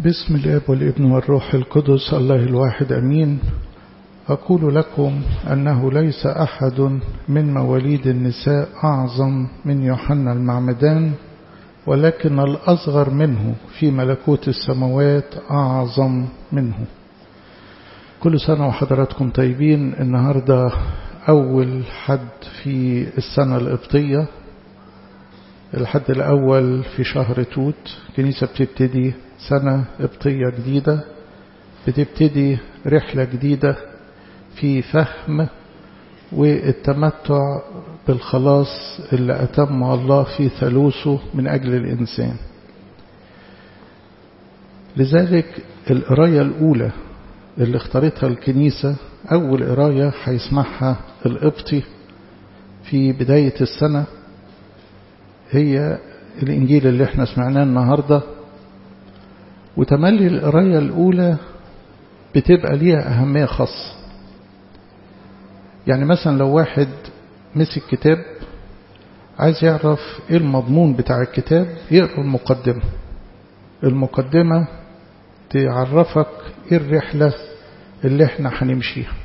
باسم الاب والابن والروح القدس الله الواحد امين اقول لكم انه ليس احد من مواليد النساء اعظم من يوحنا المعمدان ولكن الاصغر منه في ملكوت السماوات اعظم منه كل سنه وحضراتكم طيبين النهارده اول حد في السنه القبطيه الحد الأول في شهر توت كنيسة بتبتدي سنة قبطية جديدة بتبتدي رحلة جديدة في فهم والتمتع بالخلاص اللي أتم الله في ثالوثه من أجل الإنسان لذلك القراية الأولى اللي اختارتها الكنيسة أول قراية هيسمعها القبطي في بداية السنة هي الإنجيل اللي احنا سمعناه النهاردة وتملي القراية الأولى بتبقى ليها أهمية خاصة يعني مثلا لو واحد مسك كتاب عايز يعرف ايه المضمون بتاع الكتاب يقرأ المقدمة المقدمة تعرفك ايه الرحلة اللي احنا هنمشيها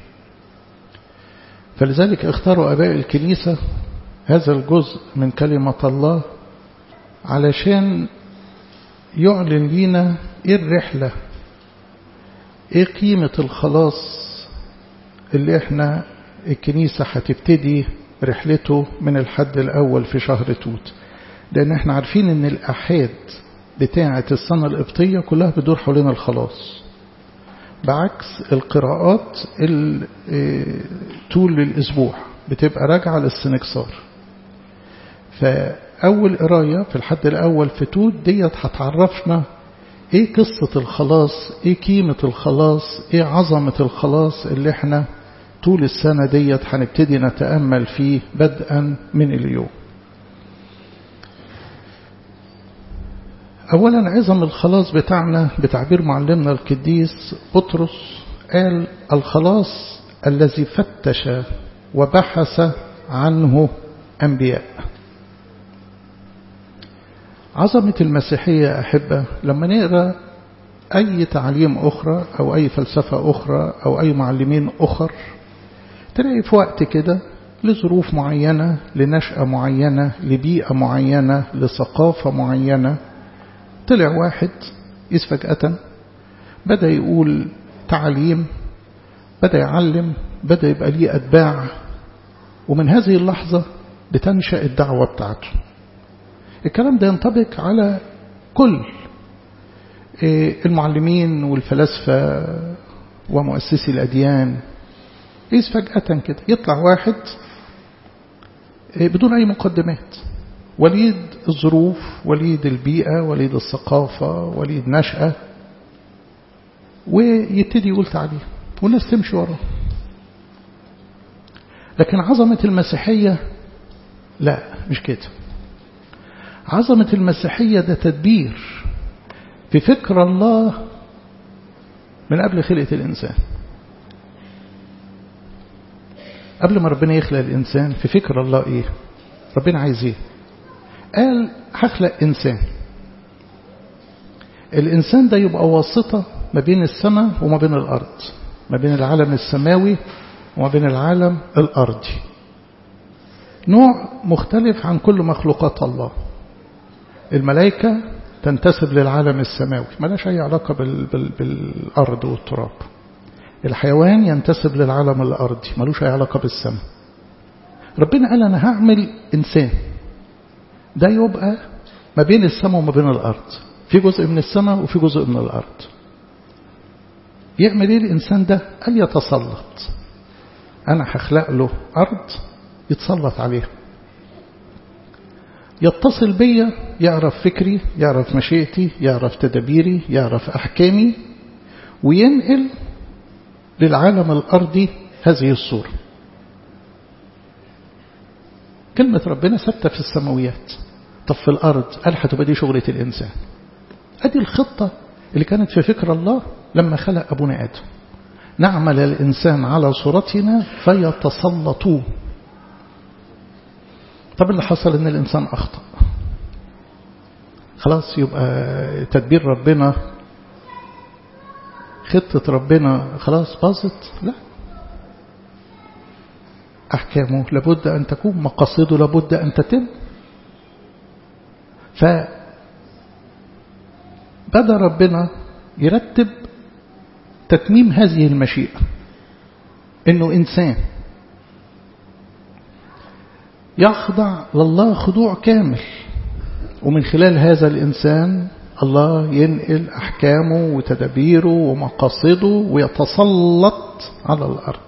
فلذلك اختاروا أباء الكنيسة هذا الجزء من كلمة الله علشان يعلن لينا ايه الرحلة ايه قيمة الخلاص اللي احنا الكنيسة هتبتدي رحلته من الحد الأول في شهر توت لأن احنا عارفين ان الأحاد بتاعة السنة القبطية كلها بتدور حوالين الخلاص بعكس القراءات طول الأسبوع بتبقى راجعة للسنكسار فأول قراية في الحد الأول في توت ديت هتعرفنا إيه قصة الخلاص إيه قيمة الخلاص إيه عظمة الخلاص اللي إحنا طول السنة ديت هنبتدي نتأمل فيه بدءا من اليوم أولا عظم الخلاص بتاعنا بتعبير معلمنا القديس بطرس قال الخلاص الذي فتش وبحث عنه أنبياء عظمة المسيحية أحبة لما نقرأ أي تعليم أخرى أو أي فلسفة أخرى أو أي معلمين أخر تلاقي في وقت كده لظروف معينة لنشأة معينة لبيئة معينة لثقافة معينة طلع واحد إذ فجأة بدأ يقول تعليم بدأ يعلم بدأ يبقى ليه أتباع ومن هذه اللحظة بتنشأ الدعوة بتاعته الكلام ده ينطبق على كل المعلمين والفلاسفة ومؤسسي الأديان إذ فجأة كده يطلع واحد بدون أي مقدمات وليد الظروف وليد البيئة وليد الثقافة وليد نشأة ويبتدي يقول تعليم والناس تمشي وراه لكن عظمة المسيحية لا مش كده عظمة المسيحية ده تدبير في فكر الله من قبل خلقة الإنسان قبل ما ربنا يخلق الإنسان في فكر الله إيه ربنا عايز إيه قال هخلق إنسان الإنسان ده يبقى واسطة ما بين السماء وما بين الأرض ما بين العالم السماوي وما بين العالم الأرضي نوع مختلف عن كل مخلوقات الله الملائكة تنتسب للعالم السماوي ملاش أي علاقة بال بال بالأرض والتراب الحيوان ينتسب للعالم الأرضي ملوش أي علاقة بالسماء ربنا قال أنا هعمل إنسان ده يبقى ما بين السماء وما بين الأرض في جزء من السماء وفي جزء من الأرض يعمل إيه الإنسان ده أن يتسلط أنا هخلق له أرض يتسلط عليها يتصل بيا يعرف فكري يعرف مشيئتي يعرف تدابيري يعرف أحكامي وينقل للعالم الأرضي هذه الصورة كلمة ربنا ثابتة في السماويات طب في الأرض قال هتبقى دي شغلة الإنسان أدي الخطة اللي كانت في فكر الله لما خلق أبونا آدم نعمل الإنسان على صورتنا فيتسلطوا طب اللي حصل ان الانسان اخطأ خلاص يبقى تدبير ربنا خطة ربنا خلاص باظت لا أحكامه لابد أن تكون مقاصده لابد أن تتم فبدأ ربنا يرتب تتميم هذه المشيئة إنه إنسان يخضع لله خضوع كامل ومن خلال هذا الإنسان الله ينقل أحكامه وتدابيره ومقاصده ويتسلط على الأرض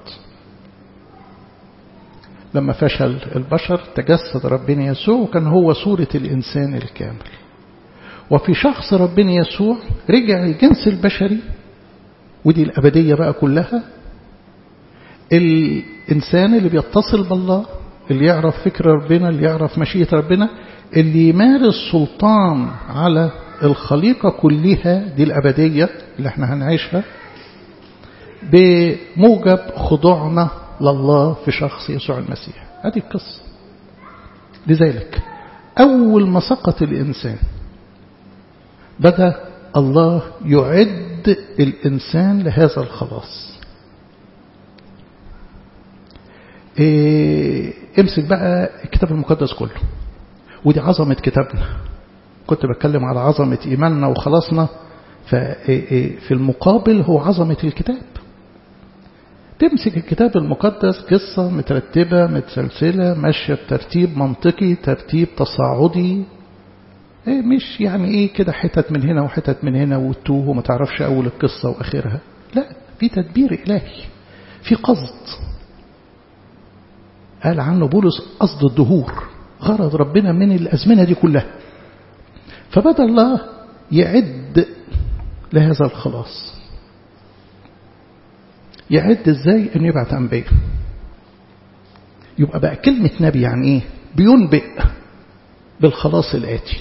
لما فشل البشر تجسد ربنا يسوع وكان هو صورة الإنسان الكامل وفي شخص ربنا يسوع رجع الجنس البشري ودي الأبدية بقى كلها الإنسان اللي بيتصل بالله اللي يعرف فكر ربنا اللي يعرف مشيئة ربنا اللي يمارس سلطان على الخليقة كلها دي الأبدية اللي احنا هنعيشها بموجب خضوعنا لله في شخص يسوع المسيح هذه القصة لذلك أول ما سقط الإنسان بدأ الله يعد الإنسان لهذا الخلاص إيه امسك بقى الكتاب المقدس كله ودي عظمة كتابنا كنت بتكلم على عظمة إيماننا وخلاصنا في المقابل هو عظمة الكتاب تمسك الكتاب المقدس قصة مترتبة متسلسلة ماشية بترتيب منطقي ترتيب تصاعدي إيه مش يعني ايه كده حتت من هنا وحتت من هنا وتوه وما تعرفش اول القصة واخرها لا في تدبير الهي في قصد قال عنه بولس قصد الدهور غرض ربنا من الأزمنة دي كلها فبدأ الله يعد لهذا الخلاص يعد ازاي انه يبعث انبياء يبقى بقى كلمة نبي يعني ايه بينبئ بالخلاص الآتي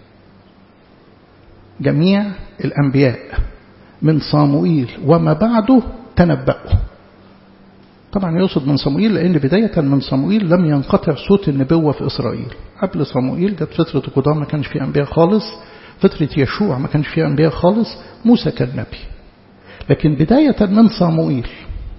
جميع الأنبياء من صاموئيل وما بعده تنبأوا طبعا يقصد من صموئيل لأن بداية من صموئيل لم ينقطع صوت النبوة في إسرائيل قبل صموئيل جت فترة القدام ما كانش فيه أنبياء خالص فترة يشوع ما كانش فيه أنبياء خالص موسى كان نبي لكن بداية من صموئيل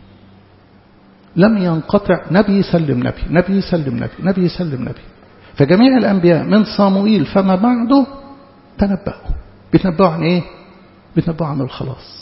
لم ينقطع نبي يسلم نبي نبي يسلم نبي نبي يسلم نبي فجميع الأنبياء من صموئيل فما بعده تنبأوا بيتنبأوا عن إيه؟ بيتنبأوا عن الخلاص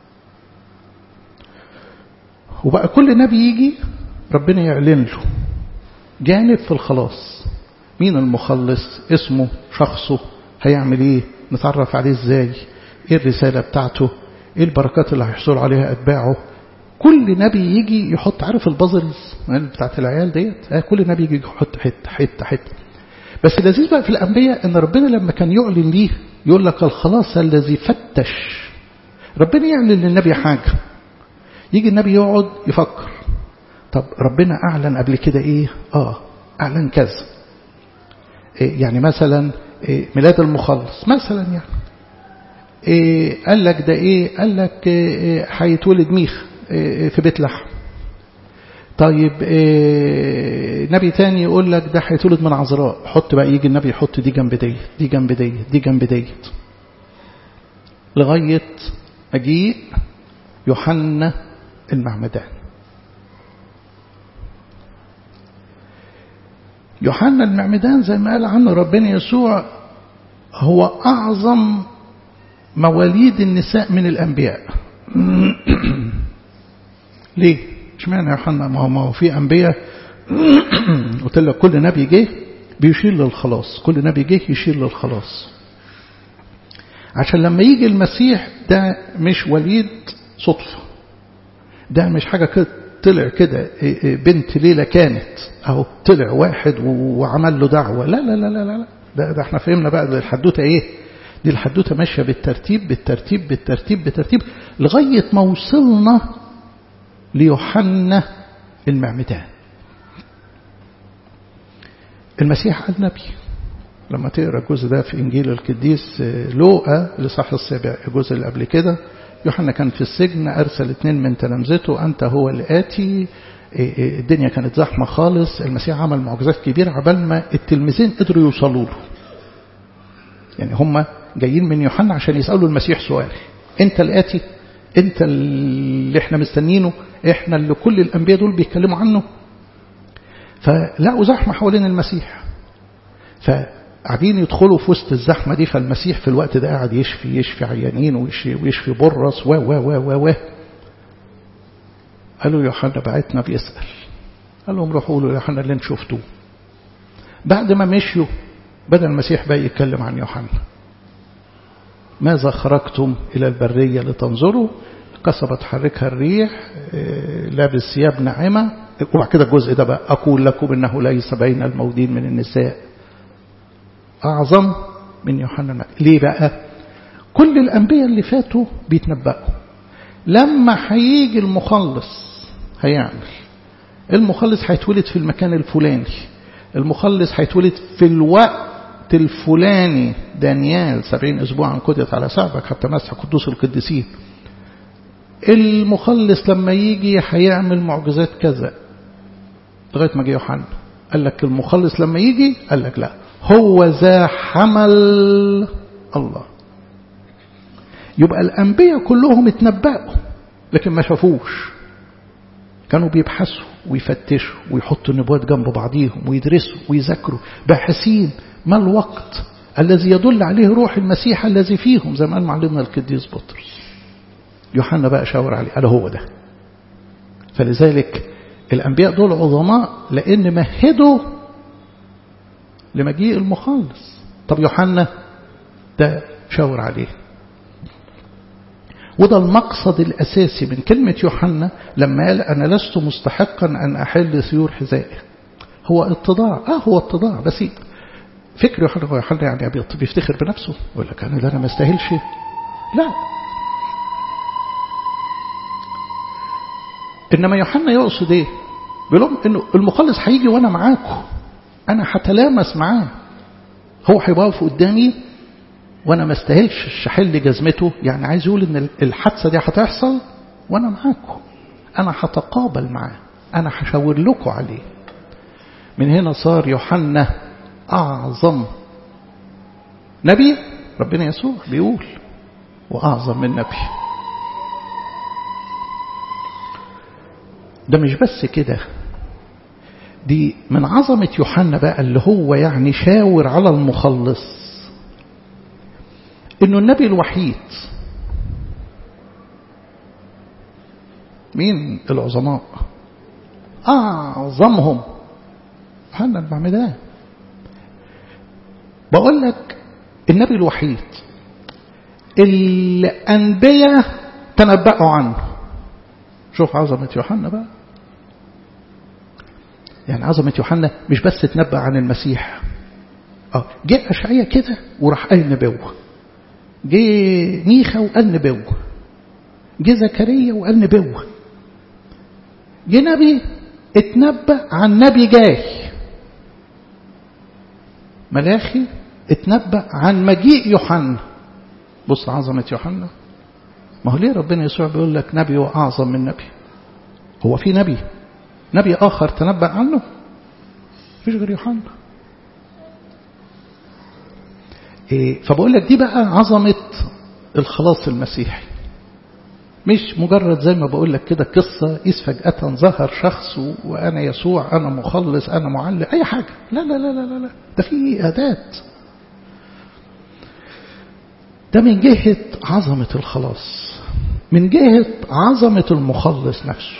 وبقى كل نبي يجي ربنا يعلن له جانب في الخلاص مين المخلص اسمه شخصه هيعمل ايه نتعرف عليه ازاي ايه الرسالة بتاعته ايه البركات اللي هيحصل عليها اتباعه كل نبي يجي يحط عارف البازلز بتاعت العيال ديت آه كل نبي يجي يحط حته حته حته بس اللذيذ بقى في الانبياء ان ربنا لما كان يعلن ليه يقول لك الخلاص الذي فتش ربنا يعلن للنبي حاجه يجي النبي يقعد يفكر طب ربنا أعلن قبل كده إيه آه أعلن كذا إيه يعني مثلا إيه ميلاد المخلص مثلا يعني إيه قال لك ده إيه قال لك هيتولد إيه ميخ إيه في بيت لحم طيب إيه نبي تاني يقول لك ده هيتولد من عذراء حط بقى يجي النبي يحط دي جنب ديت دي جنب ديت دي جنب ديت لغاية مجيء يوحنا المعمدان يوحنا المعمدان زي ما قال عنه ربنا يسوع هو أعظم مواليد النساء من الأنبياء ليه؟ اشمعنى يوحنا ما هو ما هو في أنبياء قلت لك كل نبي جه بيشير للخلاص كل نبي جه يشير للخلاص عشان لما يجي المسيح ده مش وليد صدفة ده مش حاجة كده طلع كده بنت ليلة كانت اهو طلع واحد وعمل له دعوة لا لا لا لا لا ده, ده احنا فهمنا بقى ده الحدوتة ايه دي الحدوتة ماشية بالترتيب بالترتيب بالترتيب بالترتيب لغاية ما وصلنا ليوحنا المعمدان المسيح قال نبي لما تقرا الجزء ده في انجيل القديس لوقا الاصحاح السابع الجزء اللي قبل كده يوحنا كان في السجن ارسل اثنين من تلامذته انت هو الاتي الدنيا كانت زحمه خالص المسيح عمل معجزات كبيره عبال ما التلميذين قدروا يوصلوا له يعني هم جايين من يوحنا عشان يسالوا المسيح سؤال انت الاتي انت اللي احنا مستنينه احنا اللي كل الانبياء دول بيتكلموا عنه فلقوا زحمة حوالين المسيح فقاعدين يدخلوا في وسط الزحمة دي فالمسيح في الوقت ده قاعد يشفي يشفي عيانين ويشفي, ويشفي برص و و و و و قالوا يوحنا بعتنا بيسأل قال لهم روحوا له يوحنا اللي انتوا شفتوه بعد ما مشيوا بدأ المسيح بقى يتكلم عن يوحنا ماذا خرجتم إلى البرية لتنظروا قصبت حركها الريح لابس ثياب ناعمة وبعد كده الجزء ده بقى أقول لكم إنه ليس بين المولودين من النساء أعظم من يوحنا ليه بقى كل الأنبياء اللي فاتوا بيتنبأوا لما هيجي المخلص هيعمل المخلص هيتولد في المكان الفلاني المخلص هيتولد في الوقت الفلاني دانيال سبعين أسبوعا كتبت على سعبك حتى مسح قدوس القديسين المخلص لما يجي هيعمل معجزات كذا لغاية ما جه يوحنا قال لك المخلص لما يجي قال لك لا هو ذا حمل الله يبقى الأنبياء كلهم اتنبأوا لكن ما شافوش كانوا بيبحثوا ويفتشوا ويحطوا النبوات جنب بعضيهم ويدرسوا ويذاكروا باحثين ما الوقت الذي يدل عليه روح المسيح الذي فيهم زي ما قال معلمنا القديس بطرس يوحنا بقى شاور عليه قال هو ده فلذلك الأنبياء دول عظماء لأن مهدوا لمجيء المخلص طب يوحنا ده شاور عليه وده المقصد الأساسي من كلمة يوحنا لما قال أنا لست مستحقا أن أحل ثيور حذائه هو اتضاع آه هو اتضاع بس فكر يوحنا هو يوحنا يعني بيفتخر بنفسه يقول لك أنا ده أنا ما استاهلش لا إنما يوحنا يقصد إيه بيقول لهم إنه المخلص هيجي وأنا معاكم أنا هتلامس معاه هو هيقف قدامي وانا ما استاهلش احل جزمته يعني عايز يقول ان الحادثه دي هتحصل وانا معاكم انا هتقابل معاه انا هشاور لكم عليه من هنا صار يوحنا اعظم نبي ربنا يسوع بيقول واعظم من نبي ده مش بس كده دي من عظمة يوحنا بقى اللي هو يعني شاور على المخلص انه النبي الوحيد مين العظماء اعظمهم يوحنا المعمدان بقول لك النبي الوحيد الانبياء تنبأوا عنه شوف عظمة يوحنا بقى يعني عظمة يوحنا مش بس تنبأ عن المسيح اه جاء أشعية كده وراح قال نبوة جه ميخا وقال نبوة جه زكريا وقال نبوة جه نبي اتنبأ عن نبي جاي ملاخي اتنبأ عن مجيء يوحنا بص عظمة يوحنا ما هو ليه ربنا يسوع بيقول لك نبي وأعظم من نبي هو في نبي نبي آخر تنبأ عنه مفيش غير يوحنا إيه فبقول لك دي بقى عظمة الخلاص المسيحي مش مجرد زي ما بقول لك كده قصة إذ فجأة ظهر شخص وأنا يسوع أنا مخلص أنا معلم أي حاجة لا لا لا لا لا ده في أداة ده من جهة عظمة الخلاص من جهة عظمة المخلص نفسه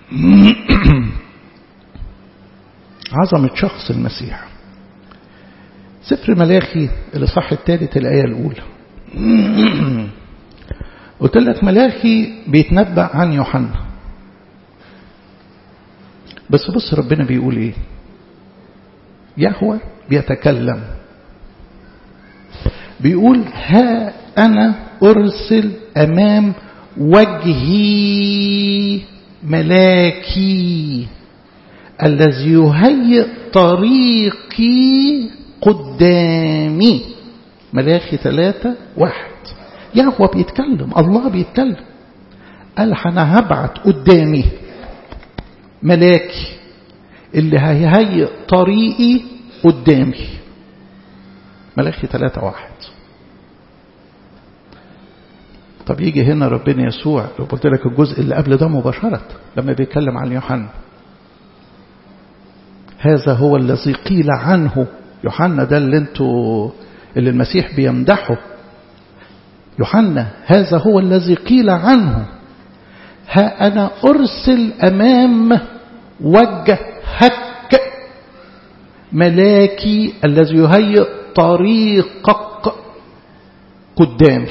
عظمة شخص المسيح سفر ملاخي الإصحاح الثالث الآية الأولى قلت لك ملاخي بيتنبأ عن يوحنا بس بص ربنا بيقول ايه يهوى بيتكلم بيقول ها أنا أرسل أمام وجهي ملاكي الذي يهيئ طريقي قدامي ملاخي ثلاثة واحد يهوى بيتكلم الله بيتكلم قال أنا هبعت قدامي ملاكي اللي هيهيئ طريقي قدامي ملاخي ثلاثة واحد طب يجي هنا ربنا يسوع لو قلت لك الجزء اللي قبل ده مباشرة لما بيتكلم عن يوحنا هذا هو الذي قيل عنه يوحنا ده اللي انتوا اللي المسيح بيمدحه يوحنا هذا هو الذي قيل عنه ها أنا أرسل أمام وجهك ملاكي الذي يهيئ طريقك قدامي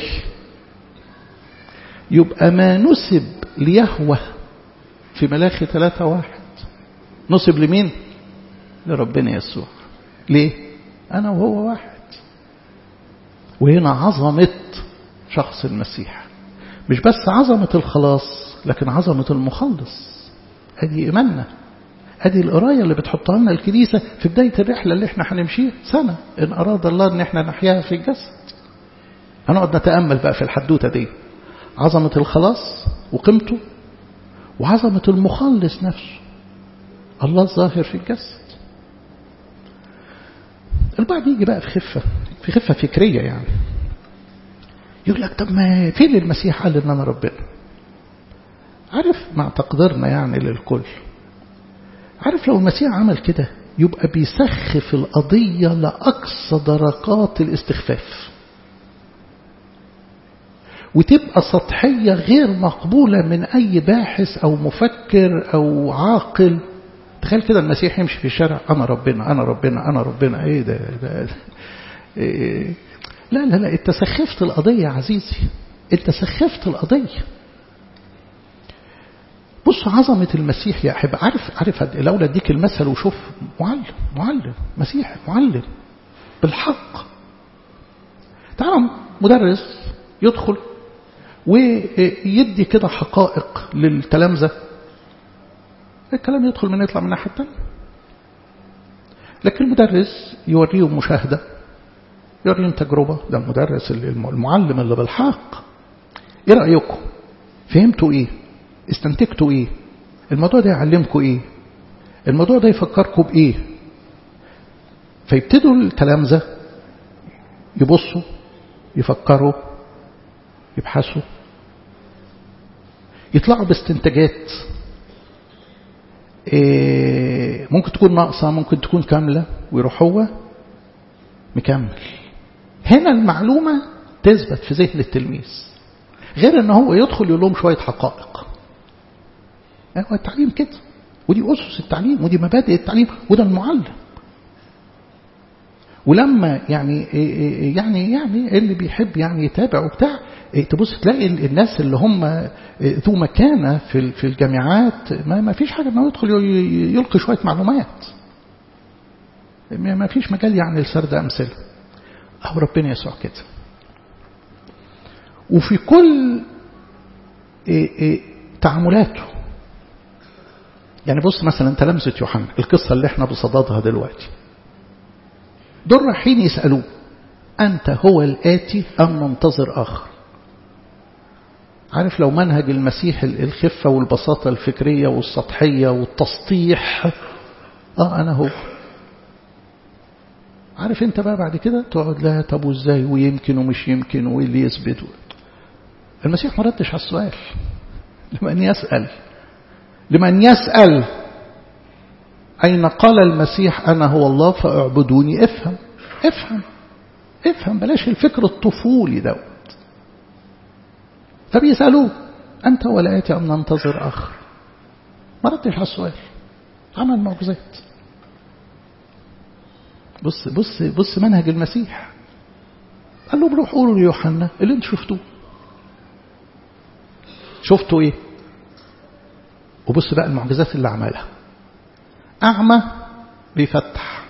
يبقى ما نسب ليهوه في ملاخي ثلاثة واحد نسب لمين لربنا يسوع ليه أنا وهو واحد وهنا عظمة شخص المسيح مش بس عظمة الخلاص لكن عظمة المخلص ادي إيماننا ادي القراية اللي بتحطها لنا الكنيسة في بداية الرحلة اللي احنا هنمشيها سنة إن أراد الله إن احنا نحياها في الجسد هنقعد نتأمل بقى في الحدوتة دي عظمة الخلاص وقيمته وعظمة المخلص نفسه الله الظاهر في الجسد البعض يجي بقى في خفة في خفة فكرية يعني يقول لك طب ما فين المسيح قال ان انا ربنا عارف مع تقديرنا يعني للكل عارف لو المسيح عمل كده يبقى بيسخف القضية لأقصى درجات الاستخفاف وتبقى سطحية غير مقبولة من أي باحث أو مفكر أو عاقل تخيل كده المسيح يمشي في الشارع أنا ربنا أنا ربنا أنا ربنا إيه ده, ده إيه لا لا لا انت سخفت القضية يا عزيزي انت سخفت القضية بص عظمة المسيح يا أحب عارف عارف لولا اديك المثل وشوف معلم معلم مسيح معلم بالحق تعالى مدرس يدخل ويدي كده حقائق للتلامذة الكلام يدخل من يطلع من الناحية التانية لكن المدرس يوريهم مشاهدة يوريهم تجربة ده المدرس المعلم اللي بالحق ايه رأيكم فهمتوا ايه استنتجتوا ايه الموضوع ده يعلمكم ايه الموضوع ده يفكركم بايه فيبتدوا التلامذة يبصوا يفكروا يبحثوا يطلعوا باستنتاجات إيه ممكن تكون ناقصة ممكن تكون كاملة ويروح هو مكمل هنا المعلومة تثبت في ذهن التلميذ غير ان هو يدخل يقول لهم شوية حقائق هو التعليم كده ودي أسس التعليم ودي مبادئ التعليم وده المعلم ولما يعني يعني يعني اللي بيحب يعني يتابع وبتاع تبص تلاقي الناس اللي هم ذو مكانة في في الجامعات ما ما فيش حاجة انه يدخل يلقي شوية معلومات ما فيش مجال يعني لسرد أمثلة أو ربنا يسوع كده وفي كل تعاملاته يعني بص مثلا تلامذة يوحنا القصة اللي احنا بصددها دلوقتي دول رايحين يسألوه أنت هو الآتي أم ننتظر آخر عارف لو منهج المسيح الخفة والبساطة الفكرية والسطحية والتسطيح آه أنا هو عارف انت بقى بعد كده تقعد لا طب وازاي ويمكن ومش يمكن وايه اللي يثبت المسيح ما ردش على السؤال لمن يسأل لمن يسأل أين قال المسيح أنا هو الله فاعبدوني افهم افهم افهم بلاش الفكر الطفولي دوت فبيسألوه أنت ولا آتي أم ننتظر آخر ما ردش على السؤال عمل معجزات بص بص بص منهج المسيح قال لهم روحوا قولوا ليوحنا اللي انتوا شفتوه شفتوا ايه وبص بقى المعجزات اللي عملها أعمى بيفتح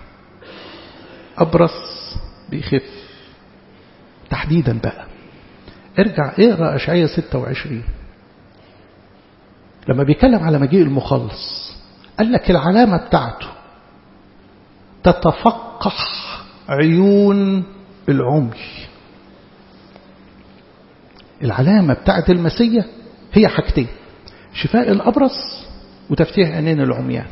أبرص بيخف تحديدا بقى ارجع اقرا اشعياء 26 لما بيتكلم على مجيء المخلص قال لك العلامة بتاعته تتفقح عيون العمي العلامة بتاعت المسية هي حاجتين شفاء الأبرص وتفتيح عينين العميان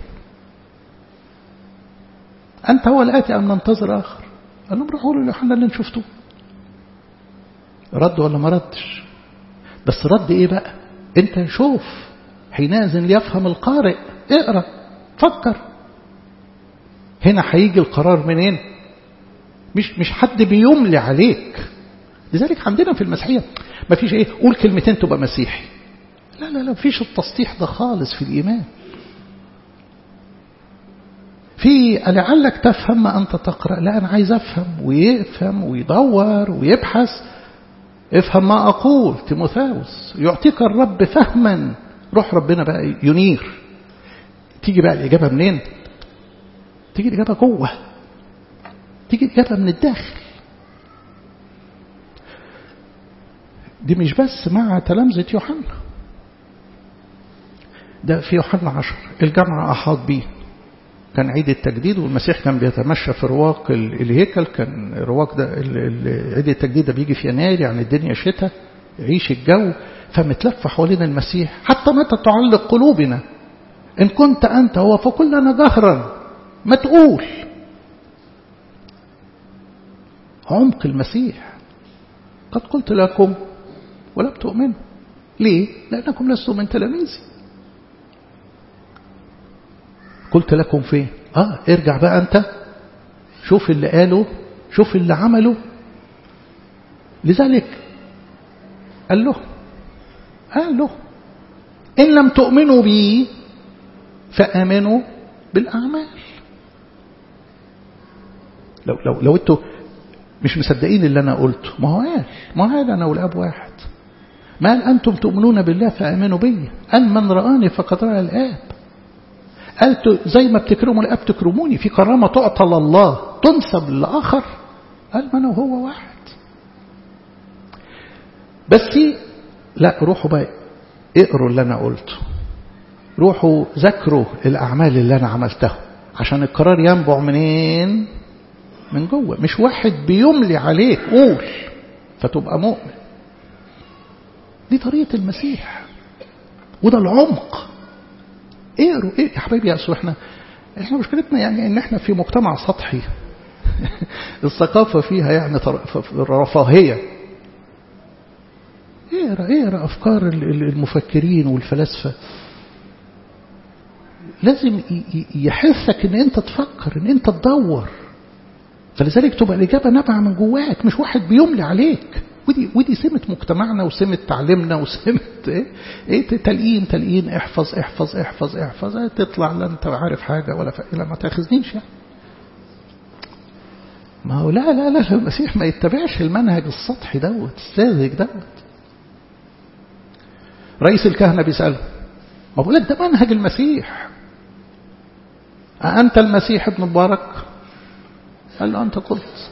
أنت هو الآتي أم ننتظر آخر قال لهم روحوا ليوحنا اللي شفتوه رد ولا ما ردش بس رد ايه بقى انت شوف حينئذ ليفهم القارئ اقرا فكر هنا هيجي القرار منين مش مش حد بيملي عليك لذلك عندنا في المسيحيه ما فيش ايه قول كلمتين تبقى مسيحي لا لا لا مفيش التسطيح ده خالص في الايمان في لعلك تفهم ما أنت تقرأ لا أنا عايز أفهم ويفهم ويدور ويبحث افهم ما أقول تيموثاوس يعطيك الرب فهما روح ربنا بقى ينير تيجي بقى الإجابة منين تيجي الإجابة جوه تيجي الإجابة من الداخل دي مش بس مع تلامذة يوحنا ده في يوحنا عشر الجامعة أحاط بيه كان عيد التجديد والمسيح كان بيتمشى في رواق الهيكل كان رواق ده عيد التجديد ده بيجي في يناير يعني الدنيا شتاء يعيش الجو فمتلف حوالين المسيح حتى متى تعلق قلوبنا إن كنت أنت هو فكلنا جهرا ما تقول عمق المسيح قد قلت لكم ولم تؤمنوا ليه؟ لأنكم لستم من تلاميذي قلت لكم فين اه ارجع بقى انت شوف اللي قاله شوف اللي عمله لذلك قال له قال له إن لم تؤمنوا بي فآمنوا بالأعمال لو لو لو انتوا مش مصدقين اللي أنا قلته ما هو قال ما هو قال أنا والأب واحد ما قال أنتم تؤمنون بالله فآمنوا بي قال من رآني فقد رأى الآب قال زي ما بتكرموا الآب تكرموني في كرامة تعطى لله تنسب لآخر قال ما أنا وهو واحد بس لا روحوا بقى اقروا اللي أنا قلته روحوا ذاكروا الأعمال اللي أنا عملتها عشان القرار ينبع منين من جوه مش واحد بيملي عليك قول فتبقى مؤمن دي طريقة المسيح وده العمق اقروا ايه يا حبايبي يا أسوى احنا احنا مشكلتنا يعني ان احنا في مجتمع سطحي الثقافة فيها يعني رفاهية اقرا اقرا افكار المفكرين والفلاسفة لازم يحثك ان انت تفكر ان انت تدور فلذلك تبقى الإجابة نابعة من جواك مش واحد بيملي عليك ودي ودي سمة مجتمعنا وسمة تعليمنا وسمة ايه, إيه تلقين تلقين احفظ احفظ احفظ احفظ ايه تطلع لا انت عارف حاجة ولا لا ما تاخذنيش يعني ما هو لا لا لا المسيح ما يتبعش المنهج السطحي دوت الساذج دوت رئيس الكهنة بيسأله ما بقول لك ده منهج المسيح أنت المسيح ابن مبارك قال له أنت قلت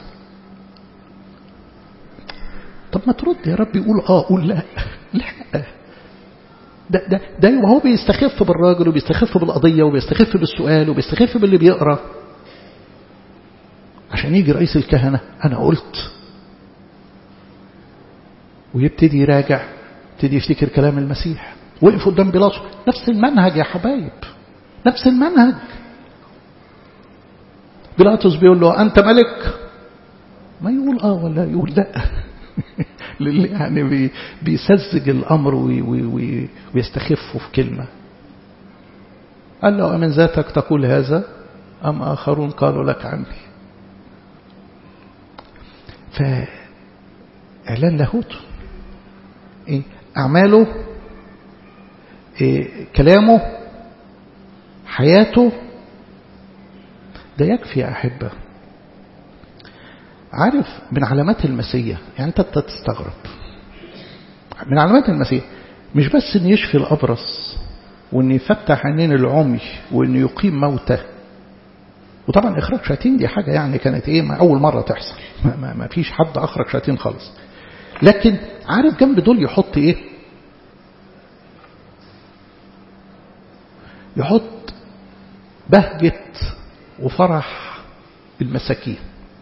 طب ما ترد يا رب يقول آه قول لا لا ده ده ده هو بيستخف بالراجل وبيستخف بالقضية وبيستخف بالسؤال وبيستخف باللي بيقرأ عشان يجي رئيس الكهنة أنا قلت ويبتدي يراجع يبتدي يفتكر كلام المسيح وقف قدام بيلاطس نفس المنهج يا حبايب نفس المنهج بيلاطس بيقول له أنت ملك ما يقول آه ولا يقول لا يعني بيسذج الأمر ويستخفه في كلمة قال له أمن ذاتك تقول هذا أم آخرون قالوا لك عني فإعلان لاهوته إيه؟ أعماله إيه؟ كلامه حياته ده يكفي يا أحبة عارف من علامات المسيح يعني أنت تستغرب من علامات المسيح مش بس أن يشفي الأبرص وأن يفتح عينين العمي وأن يقيم موته وطبعا إخراج شياطين دي حاجة يعني كانت إيه ما أول مرة تحصل ما, ما, ما فيش حد أخرج شياطين خالص لكن عارف جنب دول يحط إيه يحط بهجة وفرح المساكين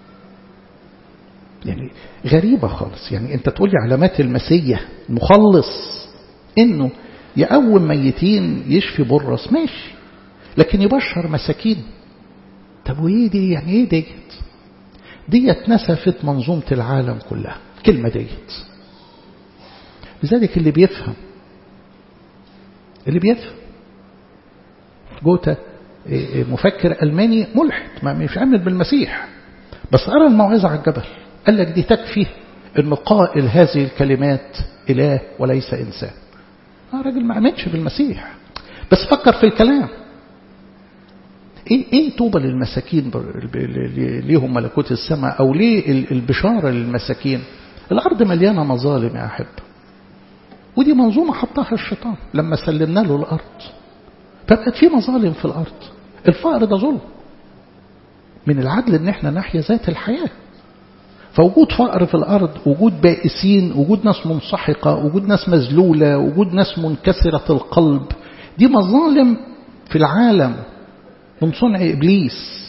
يعني غريبة خالص يعني انت تقول لي علامات المسيح مخلص انه يقوم ميتين يشفي برص ماشي لكن يبشر مساكين طب وايه دي يعني ايه ديت ديت نسفت منظومة العالم كلها كلمة ديت لذلك اللي بيفهم اللي بيفهم جوتا مفكر ألماني ملحد ما مش عامل بالمسيح بس أرى الموعظة على الجبل قال لك دي تكفي أنه قائل هذه الكلمات إله وليس إنسان آه راجل ما عملش بالمسيح بس فكر في الكلام ايه ايه طوبى للمساكين ليهم ملكوت السماء او ليه البشاره للمساكين الارض مليانه مظالم يا احب ودي منظومه حطها الشيطان لما سلمنا له الارض فبقت في مظالم في الارض الفقر ده ظلم من العدل ان احنا نحيا ذات الحياه فوجود فقر في الارض وجود بائسين وجود ناس منسحقه وجود ناس مذلوله وجود ناس منكسره القلب دي مظالم في العالم من صنع إبليس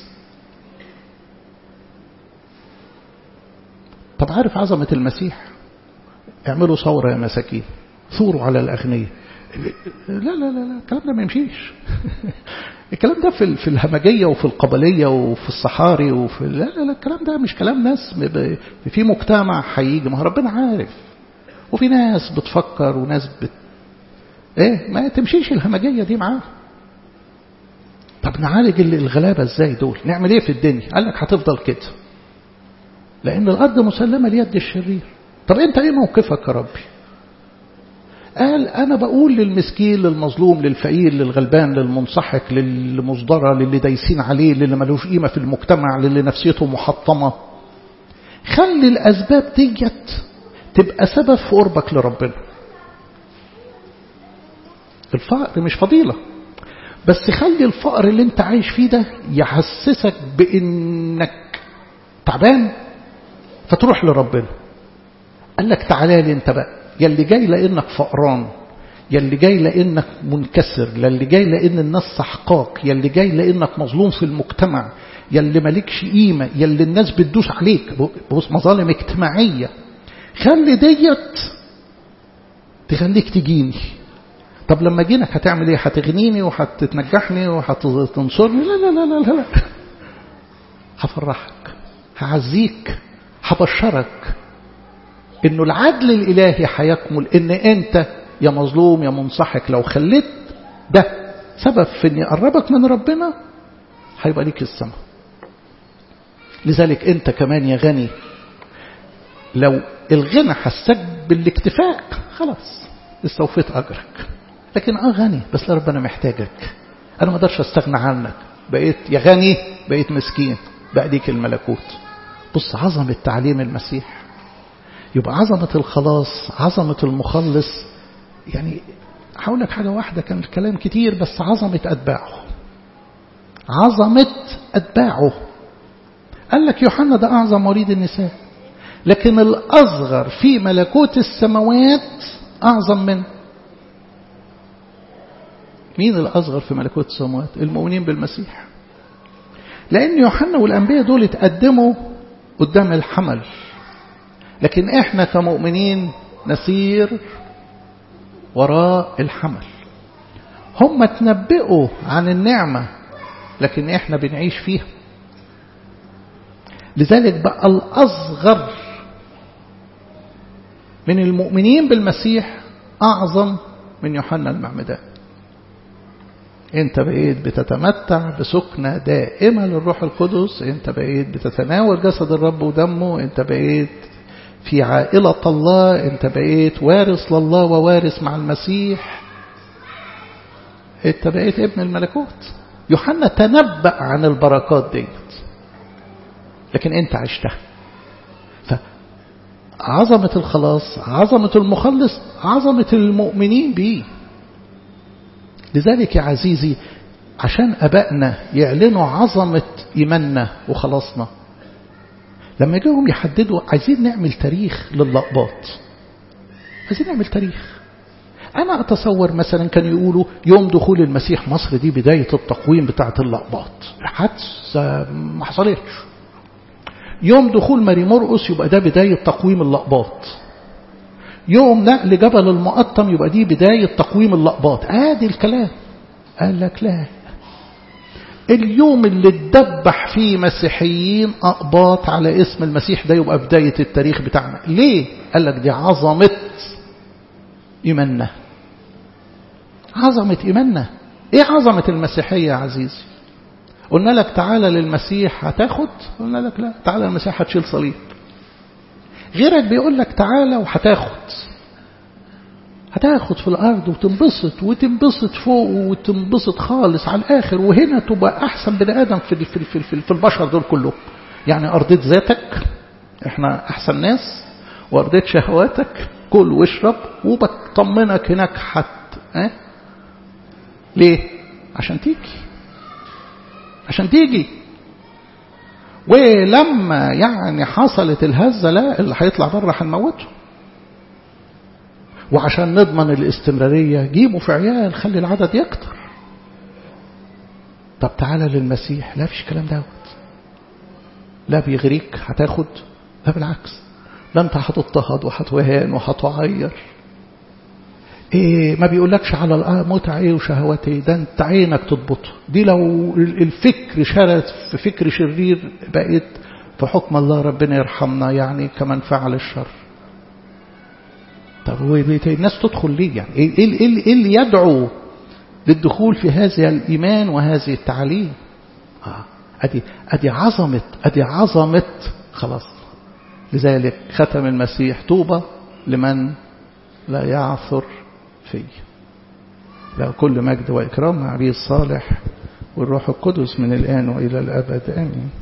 طب عارف عظمة المسيح اعملوا ثورة يا مساكين ثوروا على الأغنياء لا لا لا لا الكلام ده ما يمشيش الكلام ده في في الهمجية وفي القبلية وفي الصحاري وفي لا لا لا الكلام ده مش كلام ناس في مجتمع هيجي ما ربنا عارف وفي ناس بتفكر وناس بت ايه ما تمشيش الهمجية دي معاه طب نعالج الغلابة ازاي دول نعمل ايه في الدنيا قال لك هتفضل كده لان الارض مسلمة ليد الشرير طب انت ايه موقفك يا ربي قال انا بقول للمسكين للمظلوم للفقير للغلبان للمنصحك للمصدرة للي دايسين عليه للي ملوش قيمة في المجتمع للي نفسيته محطمة خلي الاسباب ديت تبقى سبب في قربك لربنا الفقر مش فضيله بس خلي الفقر اللي انت عايش فيه ده يحسسك بانك تعبان فتروح لربنا قال لك تعالى لي انت بقى يا اللي جاي لانك فقران يا اللي جاي لانك منكسر يا اللي جاي لان الناس سحقاك يا اللي جاي لانك مظلوم في المجتمع يا اللي مالكش قيمه يا اللي الناس بتدوس عليك بص مظالم اجتماعيه خلي ديت تخليك تجيني طب لما جينك هتعمل ايه هتغنيني وهتتنجحني وهتنصرني لا لا لا لا لا, لا. هفرحك هعزيك هبشرك انه العدل الالهي هيكمل ان انت يا مظلوم يا منصحك لو خليت ده سبب في ان يقربك من ربنا هيبقى ليك السماء لذلك انت كمان يا غني لو الغنى حسك بالاكتفاء خلاص استوفيت اجرك لكن اه غني بس ربنا محتاجك انا ما اقدرش استغنى عنك بقيت يا غني بقيت مسكين بقى ليك الملكوت بص عظمة تعليم المسيح يبقى عظمة الخلاص عظمة المخلص يعني هقول لك حاجة واحدة كان الكلام كتير بس عظمة أتباعه عظمة أتباعه قال لك يوحنا ده أعظم مريد النساء لكن الأصغر في ملكوت السماوات أعظم منه مين الأصغر في ملكوت السماوات المؤمنين بالمسيح لأن يوحنا والأنبياء دول اتقدموا قدام الحمل لكن احنا كمؤمنين نسير وراء الحمل هم تنبئوا عن النعمة لكن احنا بنعيش فيها لذلك بقى الأصغر من المؤمنين بالمسيح أعظم من يوحنا المعمدان انت بقيت بتتمتع بسكنة دائمة للروح القدس انت بقيت بتتناول جسد الرب ودمه انت بقيت في عائلة الله انت بقيت وارث لله ووارث مع المسيح انت بقيت ابن الملكوت يوحنا تنبأ عن البركات ديت لكن انت عشتها فعظمة الخلاص عظمة المخلص عظمة المؤمنين به لذلك يا عزيزي عشان أبائنا يعلنوا عظمة إيماننا وخلاصنا لما جاهم يحددوا عايزين نعمل تاريخ لللقباط عايزين نعمل تاريخ أنا أتصور مثلا كانوا يقولوا يوم دخول المسيح مصر دي بداية التقويم بتاعة اللقباط حادثة ما حصلتش يوم دخول ماري مرقس يبقى ده بداية تقويم اللقباط يوم نقل جبل المقطم يبقى دي بداية تقويم اللقباط ادي الكلام قال لك لا اليوم اللي اتدبح فيه مسيحيين أقباط على اسم المسيح ده يبقى بداية التاريخ بتاعنا ليه؟ قال لك دي عظمة إيماننا عظمة إيماننا إيه عظمة المسيحية يا عزيزي قلنا لك تعالى للمسيح هتاخد قلنا لك لا تعالى للمسيح هتشيل صليب غيرك بيقول لك تعالى وهتاخد هتاخد في الأرض وتنبسط وتنبسط فوق وتنبسط خالص على الآخر وهنا تبقى أحسن بني آدم في, في, في, في, في البشر دول كلهم يعني أرضيت ذاتك احنا أحسن ناس وأرضيت شهواتك كل واشرب وبطمنك هناك حت اه؟ ليه عشان تيجي عشان تيجي ولما يعني حصلت الهزة لا اللي هيطلع بره هنموته وعشان نضمن الاستمرارية جيبوا في عيال خلي العدد يكتر طب تعالى للمسيح لا فيش كلام دوت لا بيغريك هتاخد لا بالعكس ده انت هتضطهد وهتوهان وهتعير ايه ما بيقولكش على متع ايه وشهوات ايه ده انت عينك تضبطه دي لو الفكر شرد في فكر شرير بقيت في حكم الله ربنا يرحمنا يعني كمن فعل الشر طب هو الناس تدخل ليه يعني ايه, إيه, إيه اللي يدعو للدخول في هذا الإيمان وهذه التعليم آه. أدي, أدي عظمة أدي عظمة خلاص لذلك ختم المسيح طوبى لمن لا يعثر فيه له كل مجد وإكرام مع أبي الصالح والروح القدس من الآن وإلى الأبد آمين